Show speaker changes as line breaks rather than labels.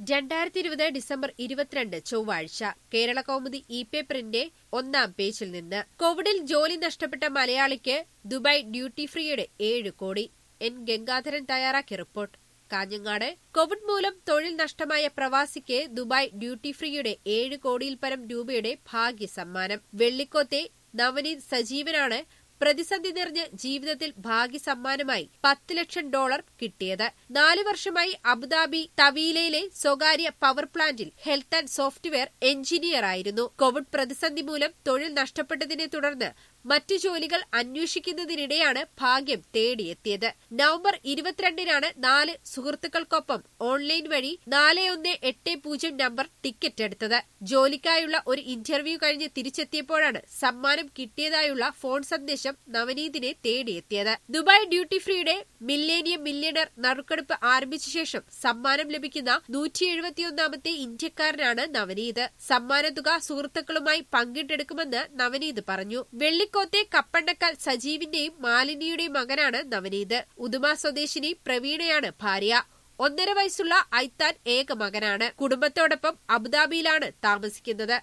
രണ്ടായിരത്തി ഇരുപത് ഡിസംബർ ഇരുപത്തിരണ്ട് ചൊവ്വാഴ്ച കേരള കൗമുദി ഇ പേപ്പറിന്റെ ഒന്നാം പേജിൽ നിന്ന് കോവിഡിൽ ജോലി നഷ്ടപ്പെട്ട മലയാളിക്ക് ദുബായ് ഡ്യൂട്ടി ഫ്രീയുടെ ഏഴ് കോടി എൻ ഗംഗാധരൻ തയ്യാറാക്കിയ റിപ്പോർട്ട് കാഞ്ഞങ്ങാട് കോവിഡ് മൂലം തൊഴിൽ നഷ്ടമായ പ്രവാസിക്ക് ദുബായ് ഡ്യൂട്ടി ഫ്രീയുടെ ഏഴ് കോടിയിൽ പരം രൂപയുടെ ഭാഗ്യ സമ്മാനം വെള്ളിക്കോത്തെ നവനീത് സജീവനാണ് പ്രതിസന്ധി നിറഞ്ഞ ജീവിതത്തിൽ ഭാഗ്യ സമ്മാനമായി പത്ത് ലക്ഷം ഡോളർ കിട്ടിയത് നാലു വർഷമായി അബുദാബി തവീലയിലെ സ്വകാര്യ പവർ പ്ലാന്റിൽ ഹെൽത്ത് ആൻഡ് സോഫ്റ്റ്വെയർ എഞ്ചിനീയർ ആയിരുന്നു കോവിഡ് പ്രതിസന്ധി മൂലം തൊഴിൽ നഷ്ടപ്പെട്ടതിനെ തുടർന്ന് മറ്റു ജോലികൾ അന്വേഷിക്കുന്നതിനിടെയാണ് ഭാഗ്യം തേടിയെത്തിയത് നവംബർ ഇരുപത്തിരണ്ടിനാണ് നാല് സുഹൃത്തുക്കൾക്കൊപ്പം ഓൺലൈൻ വഴി നാല് ഒന്ന് എട്ട് പൂജ്യം നമ്പർ ടിക്കറ്റ് എടുത്തത് ജോലിക്കായുള്ള ഒരു ഇന്റർവ്യൂ കഴിഞ്ഞ് തിരിച്ചെത്തിയപ്പോഴാണ് സമ്മാനം കിട്ടിയതായുള്ള ഫോൺ സന്ദേശം നവനീതിനെ തേടിയെത്തിയത് ദുബായ് ഡ്യൂട്ടി ഫ്രീയുടെ മില്ലേനിയം മില്യണർ നറുക്കെടുപ്പ് ആരംഭിച്ച ശേഷം സമ്മാനം ലഭിക്കുന്ന നൂറ്റി എഴുപത്തിയൊന്നാമത്തെ ഇന്ത്യക്കാരനാണ് നവനീത് സമ്മാനത്തുക സുഹൃത്തുക്കളുമായി പങ്കിട്ടെടുക്കുമെന്ന് നവനീത് പറഞ്ഞു വെള്ളിക്കോത്തെ കപ്പണ്ടക്കാൽ സജീവിന്റെയും മാലിനിയുടെയും മകനാണ് നവനീത് ഉദുമ സ്വദേശിനി പ്രവീണയാണ് ഭാര്യ ഒന്നര വയസ്സുള്ള ഐത്താൻ ഏക മകനാണ് കുടുംബത്തോടൊപ്പം അബുദാബിയിലാണ് താമസിക്കുന്നത്